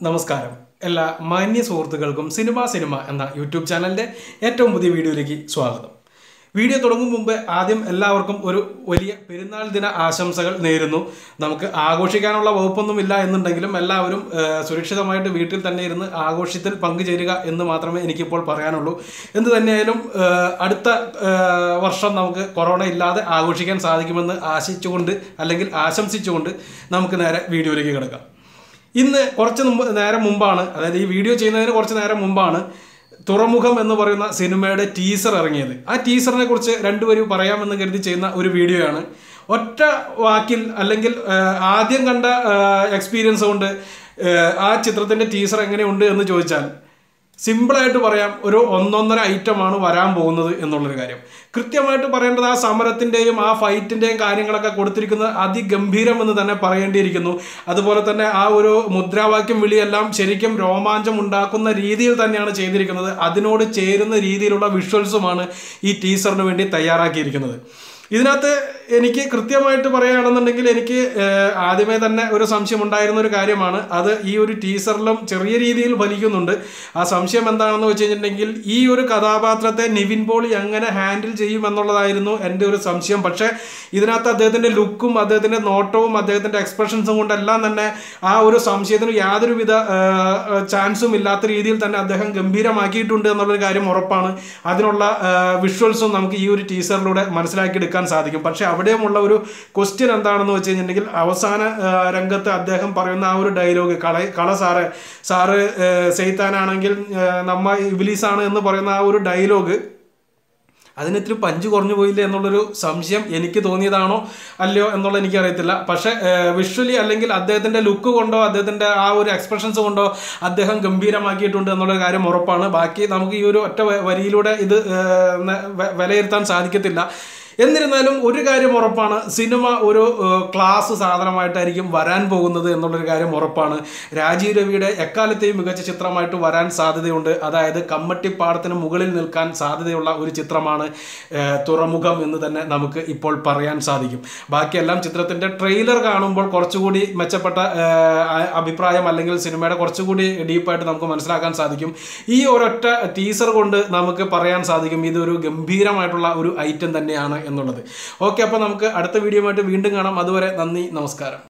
നമസ്കാരം എല്ലാ മാന്യ സുഹൃത്തുക്കൾക്കും സിനിമ സിനിമ എന്ന യൂട്യൂബ് ചാനലിൻ്റെ ഏറ്റവും പുതിയ വീഡിയോയിലേക്ക് സ്വാഗതം വീഡിയോ തുടങ്ങും മുമ്പ് ആദ്യം എല്ലാവർക്കും ഒരു വലിയ പെരുന്നാൾ ദിന ആശംസകൾ നേരുന്നു നമുക്ക് ആഘോഷിക്കാനുള്ള വകുപ്പൊന്നുമില്ല എന്നുണ്ടെങ്കിലും എല്ലാവരും ആ, സുരക്ഷിതമായിട്ട് വീട്ടിൽ തന്നെ ഇരുന്ന് ആഘോഷത്തിൽ പങ്കുചേരുക എന്ന് മാത്രമേ എനിക്കിപ്പോൾ പറയാനുള്ളൂ എന്ത് തന്നെയായാലും ആ, അടുത്ത ആ, വർഷം നമുക്ക് കൊറോണ ഇല്ലാതെ ആഘോഷിക്കാൻ സാധിക്കുമെന്ന് ആശിച്ചുകൊണ്ട് അല്ലെങ്കിൽ ആശംസിച്ചുകൊണ്ട് നമുക്ക് നേരെ വീഡിയോയിലേക്ക് കിടക്കാം ഇന്ന് കുറച്ച് മുമ്പ് നേരം മുമ്പാണ് അതായത് ഈ വീഡിയോ ചെയ്യുന്നതിന് കുറച്ച് നേരം മുമ്പാണ് തുറമുഖം എന്ന് പറയുന്ന സിനിമയുടെ ടീസർ ഇറങ്ങിയത് ആ ടീസറിനെ കുറിച്ച് രണ്ടുപേരും പറയാമെന്ന് കരുതി ചെയ്യുന്ന ഒരു വീഡിയോയാണ് ഒറ്റ വാക്കിൽ അല്ലെങ്കിൽ ആ, ആദ്യം കണ്ട എക്സ്പീരിയൻസ് കൊണ്ട് ആ, ആ ചിത്രത്തിന്റെ ടീസർ എങ്ങനെയുണ്ട് എന്ന് ചോദിച്ചാൽ സിമ്പിളായിട്ട് പറയാം ഒരു ഒന്നൊന്നര ഐറ്റമാണ് വരാൻ പോകുന്നത് എന്നുള്ളൊരു കാര്യം കൃത്യമായിട്ട് പറയേണ്ടത് ആ സമരത്തിൻ്റെയും ആ ഫൈറ്റിൻ്റെയും കാര്യങ്ങളൊക്കെ കൊടുത്തിരിക്കുന്നത് അതിഗംഭീരം എന്ന് തന്നെ പറയേണ്ടിയിരിക്കുന്നു അതുപോലെ തന്നെ ആ ഒരു മുദ്രാവാക്യം വിളിയെല്ലാം ശരിക്കും രോമാഞ്ചം ഉണ്ടാക്കുന്ന രീതിയിൽ തന്നെയാണ് ചെയ്തിരിക്കുന്നത് അതിനോട് ചേരുന്ന രീതിയിലുള്ള വിഷ്വൽസുമാണ് ഈ ടീസറിന് വേണ്ടി തയ്യാറാക്കിയിരിക്കുന്നത് ഇതിനകത്ത് എനിക്ക് കൃത്യമായിട്ട് പറയുകയാണെന്നുണ്ടെങ്കിൽ എനിക്ക് ഏഹ്, ആദ്യമേ തന്നെ ഒരു സംശയം ഉണ്ടായിരുന്ന ഒരു കാര്യമാണ് അത് ഈ ഒരു ടീസറിലും ചെറിയ രീതിയിൽ ഫലിക്കുന്നുണ്ട് ആ സംശയം എന്താണെന്ന് വെച്ച് കഴിഞ്ഞിട്ടുണ്ടെങ്കിൽ ഈ ഒരു കഥാപാത്രത്തെ നിവിൻ പോളി എങ്ങനെ ഹാൻഡിൽ ചെയ്യും എന്നുള്ളതായിരുന്നു എൻ്റെ ഒരു സംശയം പക്ഷേ ഇതിനകത്ത് അദ്ദേഹത്തിൻ്റെ ലുക്കും അദ്ദേഹത്തിൻ്റെ നോട്ടവും അദ്ദേഹത്തിൻ്റെ എക്സ്പ്രഷൻസും കൊണ്ടെല്ലാം തന്നെ ആ ഒരു സംശയത്തിന് യാതൊരുവിധ ഏഹ്, ചാൻസും ഇല്ലാത്ത രീതിയിൽ തന്നെ അദ്ദേഹം ഗംഭീരമാക്കിയിട്ടുണ്ട് എന്നുള്ളൊരു കാര്യം ഉറപ്പാണ് അതിനുള്ള വിഷ്വൽസും നമുക്ക് ഈ ഒരു ടീസറിലൂടെ മനസ്സിലാക്കിയെടുക്കാൻ സാധിക്കും പക്ഷേ അവിടെയുമുള്ള ഒരു ക്വസ്റ്റ്യൻ എന്താണെന്ന് വെച്ച് കഴിഞ്ഞിട്ടുണ്ടെങ്കിൽ അവസാന ആ, രംഗത്ത് അദ്ദേഹം പറയുന്ന ആ ഒരു ഡയലോഗ് കള കള സാറ് സാറ് സെയ്ത്താനാണെങ്കിൽ ആ, നമ്മ ഇബിലീസാണ് എന്ന് പറയുന്ന ആ ഒരു ഡയലോഗ് അതിന് ഇത്തിരി പഞ്ച് കുറഞ്ഞു പോയില്ലേ എന്നുള്ളൊരു സംശയം എനിക്ക് തോന്നിയതാണോ അല്ലയോ എന്നുള്ള എനിക്കറിയത്തില്ല പക്ഷേ വിഷ്വലി അല്ലെങ്കിൽ അദ്ദേഹത്തിൻ്റെ ലുക്ക് കൊണ്ടോ അദ്ദേഹത്തിൻ്റെ ആ ഒരു എക്സ്പ്രഷൻസ് കൊണ്ടോ അദ്ദേഹം ഗംഭീരമാക്കിയിട്ടുണ്ട് എന്നുള്ളൊരു കാര്യം ഉറപ്പാണ് ബാക്കി നമുക്ക് ഈ ഒരു ഒറ്റ വ- വരിയിലൂടെ ഇത് ഏഹ്, ന- വ- വിലയിരുത്താൻ സാധിക്കത്തില്ല എന്നിരുന്നാലും ഒരു കാര്യം ഉറപ്പാണ് സിനിമ ഒരു ഏഹ്, ക്ലാസ് സാധനമായിട്ടായിരിക്കും വരാൻ പോകുന്നത് എന്നുള്ളൊരു കാര്യം ഉറപ്പാണ് രാജീവ് രവിയുടെ എക്കാലത്തെയും മികച്ച ചിത്രമായിട്ട് വരാൻ സാധ്യതയുണ്ട് അതായത് കമ്മട്ടിപ്പാടത്തിന് മുകളിൽ നിൽക്കാൻ സാധ്യതയുള്ള ഒരു ചിത്രമാണ് ഏഹ്, തുറമുഖം എന്ന് തന്നെ നമുക്ക് ഇപ്പോൾ പറയാൻ സാധിക്കും ബാക്കിയെല്ലാം ചിത്രത്തിൻ്റെ ട്രെയിലർ കാണുമ്പോൾ കുറച്ചുകൂടി മെച്ചപ്പെട്ട ഏഹ്, അ- അഭിപ്രായം അല്ലെങ്കിൽ സിനിമയുടെ കുറച്ചുകൂടി ഡീപ്പായിട്ട് നമുക്ക് മനസ്സിലാക്കാൻ സാധിക്കും ഈ ഒരൊറ്റ ടീസർ കൊണ്ട് നമുക്ക് പറയാൻ സാധിക്കും ഇതൊരു ഗംഭീരമായിട്ടുള്ള ഒരു ഐറ്റം തന്നെയാണ് എന്നുള്ളത് ഓക്കെ അപ്പോൾ നമുക്ക് അടുത്ത വീഡിയോ ആയിട്ട് വീണ്ടും കാണാം അതുവരെ നന്ദി നമസ്കാരം